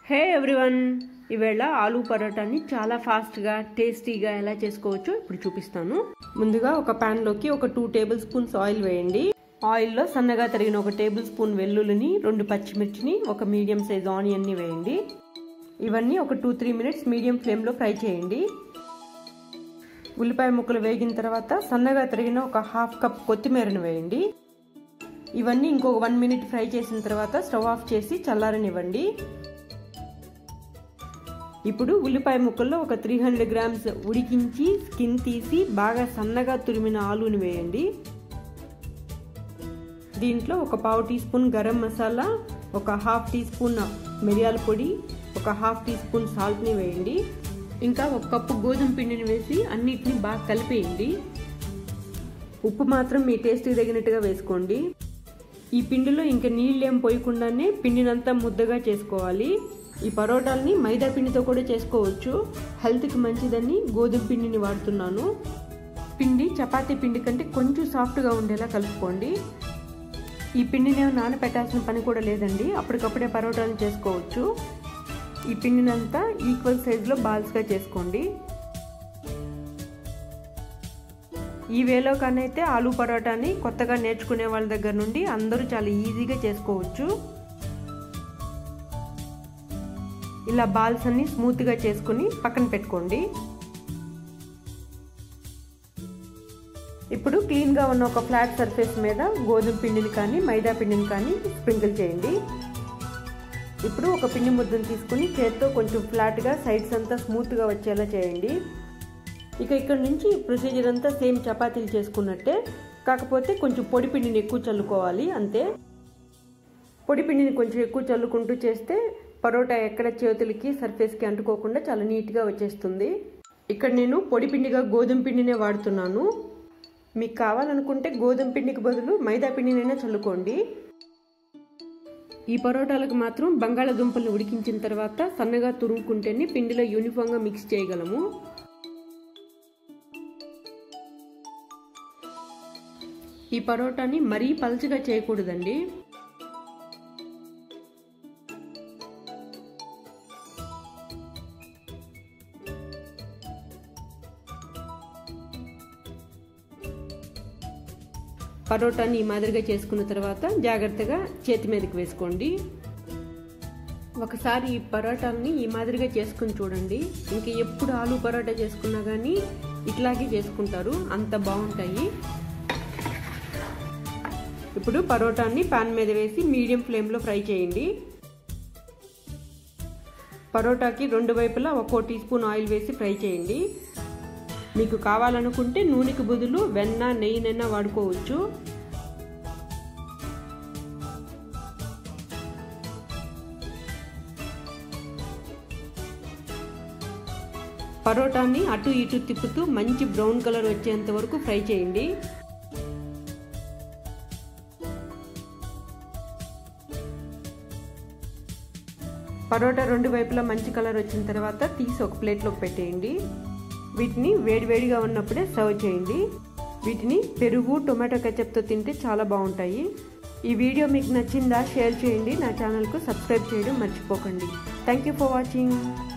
హే everyone ఈవేళ ఆలూ పరోటాని చాలా ఫాస్ట్గా టేస్టీగా ఎలా చేసుకోవచ్చో ఇప్పుడు చూపిస్తాను ముందుగా ఒక ప్యాన్లోకి ఒక టూ టేబుల్ స్పూన్స్ ఆయిల్ వేయండి ఆయిల్లో సన్నగా తరిగిన ఒక టేబుల్ స్పూన్ వెల్లుల్లిని రెండు పచ్చిమిర్చిని ఒక మీడియం సైజ్ ఆనియన్ని వేయండి ఇవన్నీ ఒక టూ త్రీ మినిట్స్ మీడియం ఫ్లేమ్లో ఫ్రై చేయండి ఉల్లిపాయ ముక్కలు వేగిన తర్వాత సన్నగా తరిగిన ఒక హాఫ్ కప్ కొత్తిమీరను వేయండి ఇవన్నీ ఇంకొక వన్ మినిట్ ఫ్రై చేసిన తర్వాత స్టవ్ ఆఫ్ చేసి చల్లారనివ్వండి ఇప్పుడు ఉల్లిపాయ ముక్కల్లో ఒక త్రీ హండ్రెడ్ గ్రామ్స్ ఉడికించి స్కిన్ తీసి బాగా సన్నగా తురిమిన ఆలూని వేయండి దీంట్లో ఒక పావు టీ స్పూన్ గరం మసాలా ఒక హాఫ్ టీ స్పూన్ మిరియాల పొడి ఒక హాఫ్ టీ స్పూన్ సాల్ట్ని వేయండి ఇంకా ఒక కప్పు గోధుమ పిండిని వేసి అన్నిటిని బాగా కలిపేయండి ఉప్పు మాత్రం మీ టేస్ట్కి తగినట్టుగా వేసుకోండి ఈ పిండిలో ఇంకా నీళ్ళేం పోయకుండానే పిండినంతా ముద్దగా చేసుకోవాలి ఈ పరోటాలని మైదా పిండితో కూడా చేసుకోవచ్చు హెల్త్కి మంచిదని గోధుమ పిండిని వాడుతున్నాను పిండి చపాతీ పిండి కంటే కొంచెం సాఫ్ట్గా ఉండేలా కలుపుకోండి ఈ పిండిని నానబెట్టాల్సిన పని కూడా లేదండి అప్పటికప్పుడే పరోటాలు చేసుకోవచ్చు ఈ పిండినంతా ఈక్వల్ సైజులో బాల్స్గా చేసుకోండి ఈ వేలో కానైతే ఆలూ పరోటాని కొత్తగా నేర్చుకునే వాళ్ళ దగ్గర నుండి అందరూ చాలా ఈజీగా చేసుకోవచ్చు ఇలా బాల్స్ అన్ని స్మూత్గా చేసుకుని పక్కన పెట్టుకోండి ఇప్పుడు క్లీన్గా ఉన్న ఒక ఫ్లాట్ సర్ఫేస్ మీద గోధుమ పిండిని కానీ మైదా పిండిని కానీ స్ప్రింకిల్ చేయండి ఇప్పుడు ఒక పిండి ముద్దను తీసుకుని చేత్తో కొంచెం ఫ్లాట్గా సైడ్స్ అంతా స్మూత్గా వచ్చేలా చేయండి ఇక ఇక్కడ నుంచి ప్రొసీజర్ అంతా సేమ్ చపాతీలు చేసుకున్నట్టే కాకపోతే కొంచెం పొడి పిండిని ఎక్కువ చల్లుకోవాలి అంతే పొడి పిండిని కొంచెం ఎక్కువ చల్లుకుంటూ చేస్తే పరోటా ఎక్కడ చేతులకి సర్ఫేస్కి అంటుకోకుండా చాలా నీట్గా వచ్చేస్తుంది ఇక్కడ నేను పొడి పిండిగా గోధుమ పిండినే వాడుతున్నాను మీకు కావాలనుకుంటే గోధుమ పిండికి బదులు మైదా పిండినైనా చల్లుకోండి ఈ పరోటాలకు మాత్రం బంగాళాదుంపలను ఉడికించిన తర్వాత సన్నగా తురుముకుంటేనే పిండిలో యూనిఫామ్గా మిక్స్ చేయగలము ఈ పరోటాని మరీ పల్చగా చేయకూడదండి పరోటాని ఈ మాదిరిగా చేసుకున్న తర్వాత జాగ్రత్తగా చేతి మీదకి వేసుకోండి ఒకసారి ఈ పరోటాని ఈ మాదిరిగా చేసుకుని చూడండి ఇంక ఎప్పుడు ఆలు పరోటా చేసుకున్నా కానీ ఇట్లాగే చేసుకుంటారు అంత బాగుంటాయి ఇప్పుడు పరోటాని పాన్ మీద వేసి మీడియం ఫ్లేమ్లో ఫ్రై చేయండి పరోటాకి రెండు వైపులా ఒక్కో టీ స్పూన్ ఆయిల్ వేసి ఫ్రై చేయండి మీకు కావాలనుకుంటే నూనెకి బదులు వెన్న నెయ్యినైనా వాడుకోవచ్చు పరోటాని అటు ఇటు తిప్పుతూ మంచి బ్రౌన్ కలర్ వచ్చేంత వరకు ఫ్రై చేయండి పరోటా రెండు వైపులా మంచి కలర్ వచ్చిన తర్వాత తీసి ఒక ప్లేట్లోకి పెట్టేయండి వీటిని వేడివేడిగా ఉన్నప్పుడే సర్వ్ చేయండి వీటిని పెరుగు టొమాటో కెచప్తో తింటే చాలా బాగుంటాయి ఈ వీడియో మీకు నచ్చిందా షేర్ చేయండి నా ఛానల్కు సబ్స్క్రైబ్ చేయడం మర్చిపోకండి థ్యాంక్ యూ ఫర్ వాచింగ్